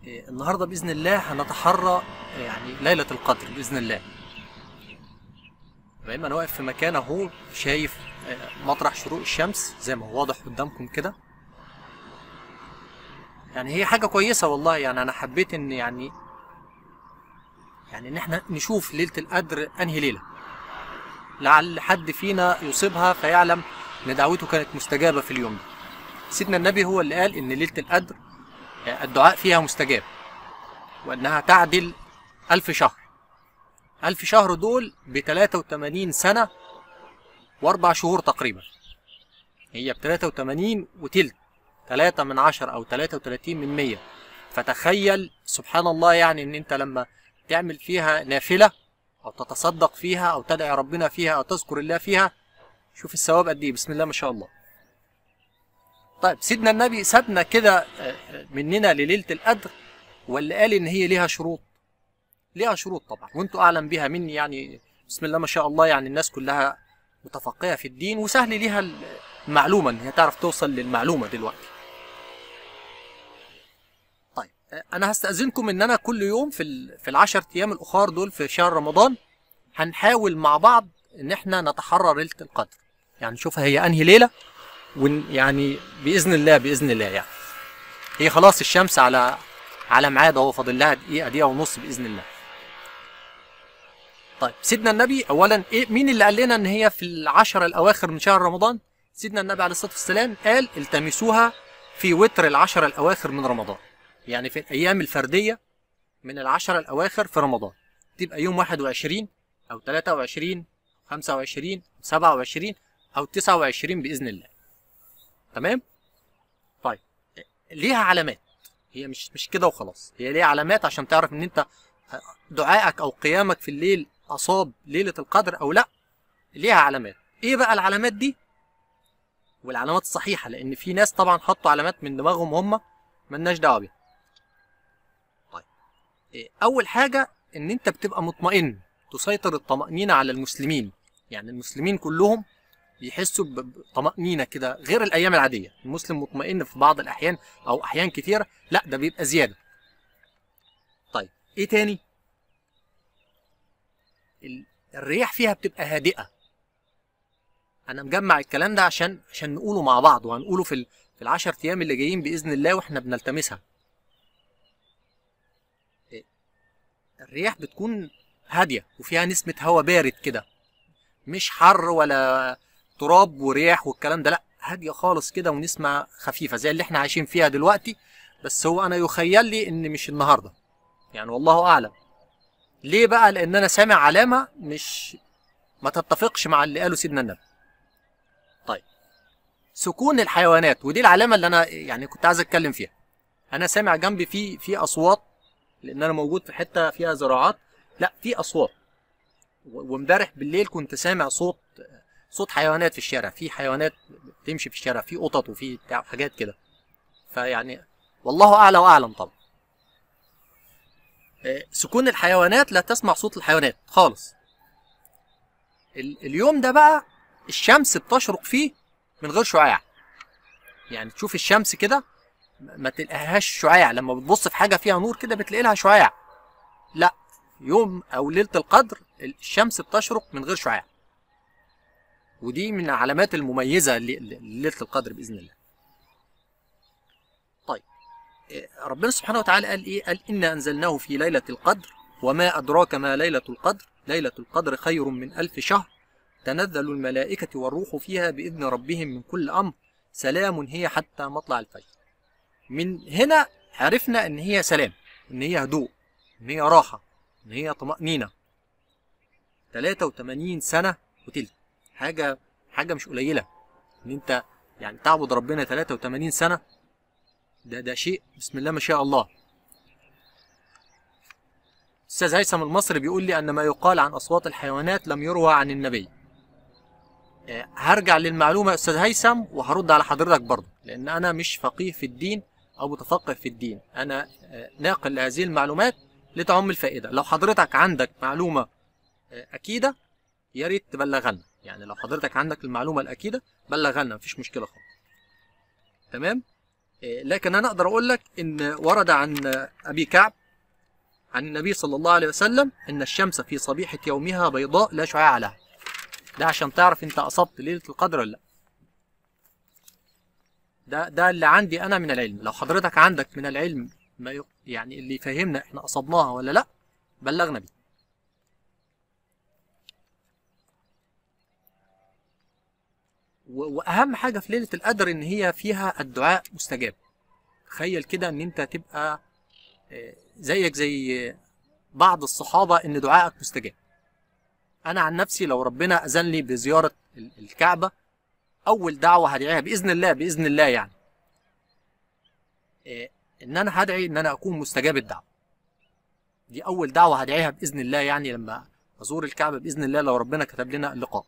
إيه، النهارده باذن الله هنتحرى يعني ليله القدر باذن الله تمام انا واقف في مكان اهو شايف آه، مطرح شروق الشمس زي ما هو واضح قدامكم كده يعني هي حاجه كويسه والله يعني انا حبيت ان يعني يعني ان احنا نشوف ليله القدر انهي ليله لعل حد فينا يصيبها فيعلم ان دعوته كانت مستجابه في اليوم ده سيدنا النبي هو اللي قال ان ليله القدر آه، الدعاء فيها مستجاب وانها تعدل ألف شهر ألف شهر دول ب 83 سنة وأربع شهور تقريبا هي ب 83 وتلت 3 من 10 أو 33 من 100 فتخيل سبحان الله يعني إن أنت لما تعمل فيها نافلة أو تتصدق فيها أو تدعي ربنا فيها أو تذكر الله فيها شوف الثواب قد إيه بسم الله ما شاء الله طيب سيدنا النبي سابنا كده آه، آه، مننا لليلة القدر ولا قال إن هي ليها شروط ليها شروط طبعا وانتوا اعلم بيها مني يعني بسم الله ما شاء الله يعني الناس كلها متفقهه في الدين وسهل ليها المعلومه ان هي تعرف توصل للمعلومه دلوقتي طيب آه، انا هستاذنكم ان انا كل يوم في ال- في العشر ايام الاخر دول في شهر رمضان هنحاول مع بعض ان احنا نتحرى ليله القدر يعني نشوف هي انهي ليله ون يعني باذن الله باذن الله يعني هي خلاص الشمس على على ميعاد اهو فاضل لها دقيقه دقيقه ونص باذن الله طيب سيدنا النبي اولا ايه مين اللي قال لنا ان هي في العشر الاواخر من شهر رمضان سيدنا النبي عليه الصلاه والسلام قال التمسوها في وتر العشر الاواخر من رمضان يعني في الايام الفرديه من العشر الاواخر في رمضان تبقى يوم 21 او 23 25 27 او 29 باذن الله تمام طيب ليها علامات هي مش مش كده وخلاص هي ليها علامات عشان تعرف ان انت دعائك او قيامك في الليل اصاب ليله القدر او لا ليها علامات ايه بقى العلامات دي والعلامات الصحيحه لان في ناس طبعا حطوا علامات من دماغهم هم ملناش دعوه بيها طيب إيه اول حاجه ان انت بتبقى مطمئن تسيطر الطمانينه على المسلمين يعني المسلمين كلهم يحسوا ب- بطمأنينة كده غير الأيام العادية المسلم مطمئن في بعض الأحيان أو أحيان كتيرة لا ده بيبقى زيادة طيب إيه تاني ال- الرياح فيها بتبقى هادئة أنا مجمع الكلام ده عشان عشان نقوله مع بعض وهنقوله في ال- في العشر أيام اللي جايين بإذن الله وإحنا بنلتمسها إيه، الرياح بتكون هادية وفيها نسمة هواء بارد كده مش حر ولا تراب ورياح والكلام ده لا هاديه خالص كده ونسمه خفيفه زي اللي احنا عايشين فيها دلوقتي بس هو انا يخيل لي ان مش النهارده يعني والله اعلم ليه بقى لان انا سامع علامه مش ما تتفقش مع اللي قاله سيدنا النبي طيب سكون الحيوانات ودي العلامه اللي انا يعني كنت عايز اتكلم فيها انا سامع جنبي في في اصوات لان انا موجود في حته فيها زراعات لا في اصوات و- وامبارح بالليل كنت سامع صوت صوت حيوانات في الشارع في حيوانات بتمشي في الشارع في قطط وفي بتاع حاجات كده فيعني والله اعلى واعلم طبعا آه، سكون الحيوانات لا تسمع صوت الحيوانات خالص ال- اليوم ده بقى الشمس بتشرق فيه من غير شعاع يعني تشوف الشمس كده ما تلاقيهاش شعاع لما بتبص في حاجه فيها نور كده بتلاقي لها شعاع لا يوم او ليله القدر الشمس بتشرق من غير شعاع ودي من العلامات المميزه ل- ل- لليله القدر باذن الله طيب إيه، ربنا سبحانه وتعالى قال ايه قال انا انزلناه في ليله القدر وما ادراك ما ليله القدر ليله القدر خير من الف شهر تنزل الملائكه والروح فيها باذن ربهم من كل امر سلام هي حتى مطلع الفجر من هنا عرفنا ان هي سلام ان هي هدوء ان هي راحه ان هي طمانينه 83 سنه وتلت حاجه حاجه مش قليله ان انت يعني تعبد ربنا 83 سنه ده ده شيء بسم الله ما شاء الله استاذ هيثم المصري بيقول لي ان ما يقال عن اصوات الحيوانات لم يروى عن النبي آه، هرجع للمعلومه يا استاذ هيثم وهرد على حضرتك برضه لان انا مش فقيه في الدين او متفقه في الدين انا آه، ناقل لهذه المعلومات لتعم الفائده لو حضرتك عندك معلومه آه، اكيده يا ريت تبلغنا يعني لو حضرتك عندك المعلومه الاكيده بلغنا مفيش مشكله خالص تمام إيه، لكن انا اقدر اقول لك ان ورد عن ابي كعب عن النبي صلى الله عليه وسلم ان الشمس في صبيحه يومها بيضاء لا شعاع لها ده عشان تعرف انت اصبت ليله القدر ولا لا ده ده اللي عندي انا من العلم لو حضرتك عندك من العلم ما ي- يعني اللي يفهمنا احنا اصبناها ولا لا بلغنا بيه و- واهم حاجه في ليله القدر ان هي فيها الدعاء مستجاب تخيل كده ان انت تبقى آه، زيك زي بعض الصحابه ان دعائك مستجاب انا عن نفسي لو ربنا اذن لي بزياره ال- الكعبه اول دعوه هدعيها باذن الله باذن الله يعني آه، ان انا هدعي ان انا اكون مستجاب الدعوه دي اول دعوه هدعيها باذن الله يعني لما ازور الكعبه باذن الله لو ربنا كتب لنا اللقاء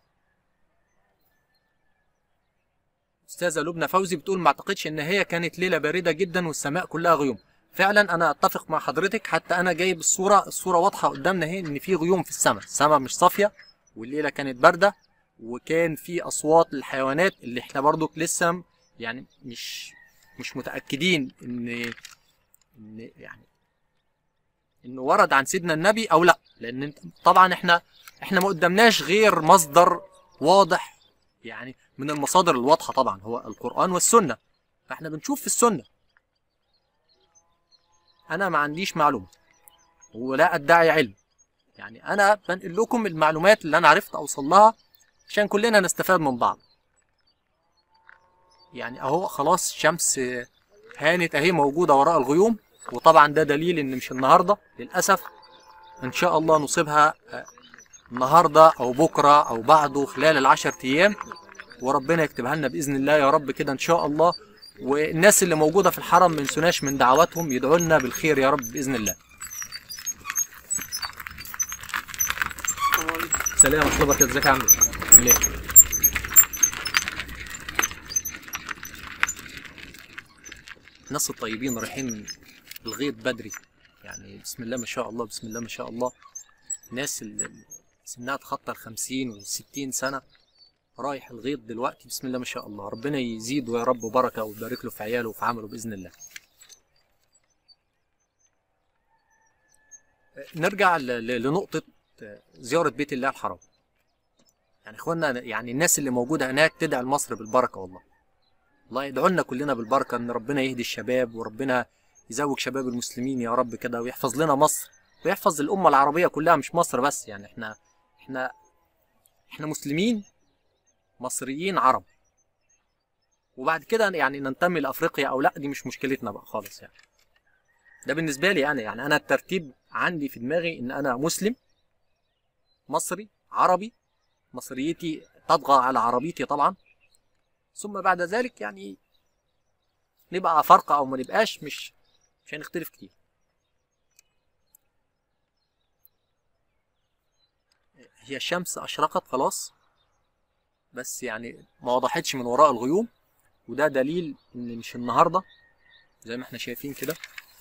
استاذه لبنى فوزي بتقول ما اعتقدش ان هي كانت ليله بارده جدا والسماء كلها غيوم فعلا انا اتفق مع حضرتك حتى انا جايب الصوره الصوره واضحه قدامنا اهي ان في غيوم في السماء السماء مش صافيه والليله كانت بارده وكان في اصوات للحيوانات اللي احنا برضو لسه يعني مش مش متاكدين ان ان يعني انه ورد عن سيدنا النبي او لا لان انت طبعا احنا احنا ما قدامناش غير مصدر واضح يعني من المصادر الواضحه طبعا هو القران والسنه فاحنا بنشوف في السنه انا ما عنديش معلومه ولا ادعي علم يعني انا بنقل لكم المعلومات اللي انا عرفت اوصل لها عشان كلنا نستفاد من بعض يعني اهو خلاص الشمس هانت اهي موجوده وراء الغيوم وطبعا ده دليل ان مش النهارده للاسف ان شاء الله نصيبها آه، النهارده او بكره او بعده خلال العشر ايام وربنا يكتبها لنا باذن الله يا رب كده ان شاء الله والناس اللي موجوده في الحرم ما ينسوناش من دعواتهم يدعوا لنا بالخير يا رب باذن الله سلام ورحمه الله وبركاته ازيك يا عم عامل ايه الناس الطيبين رايحين الغيط بدري يعني بسم الله ما شاء الله بسم الله ما شاء الله ناس اللي سنها تخطى الخمسين والستين سنة رايح الغيط دلوقتي بسم الله ما شاء الله ربنا يزيده يا رب بركة ويبارك له في عياله وفي عمله بإذن الله نرجع ل- ل- لنقطة زيارة بيت الله الحرام يعني اخوانا يعني الناس اللي موجودة هناك تدعي لمصر بالبركة والله الله يدعو لنا كلنا بالبركة ان ربنا يهدي الشباب وربنا يزوج شباب المسلمين يا رب كده ويحفظ لنا مصر ويحفظ الأمة العربية كلها مش مصر بس يعني احنا احنا احنا مسلمين مصريين عرب وبعد كده يعني ننتمي لافريقيا او لا دي مش مشكلتنا بقى خالص يعني ده بالنسبه لي يعني يعني انا الترتيب عندي في دماغي ان انا مسلم مصري عربي مصريتي تطغى على عربيتي طبعا ثم بعد ذلك يعني نبقى فرقة او ما نبقاش مش مش هنختلف كتير هي الشمس اشرقت خلاص بس يعني ما وضحتش من وراء الغيوم وده دليل ان مش النهارده زي ما احنا شايفين كده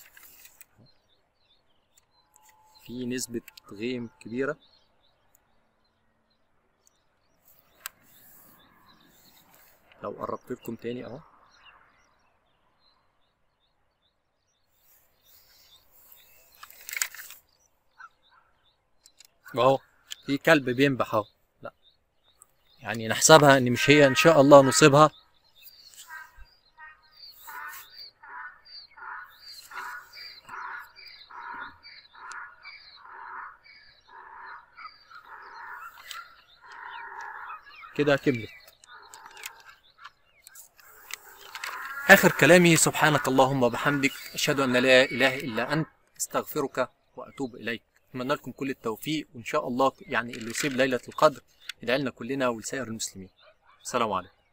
في نسبة غيم كبيرة لو قربت لكم تاني اهو اهو في كلب بينبح اهو لا يعني نحسبها ان مش هي ان شاء الله نصيبها كده كملت آخر كلامي سبحانك اللهم وبحمدك أشهد أن لا إله إلا أنت أستغفرك وأتوب إليك أتمنى لكم كل التوفيق وإن شاء الله يعني اللي يصيب ليلة القدر يدعي لنا كلنا ولسائر المسلمين السلام عليكم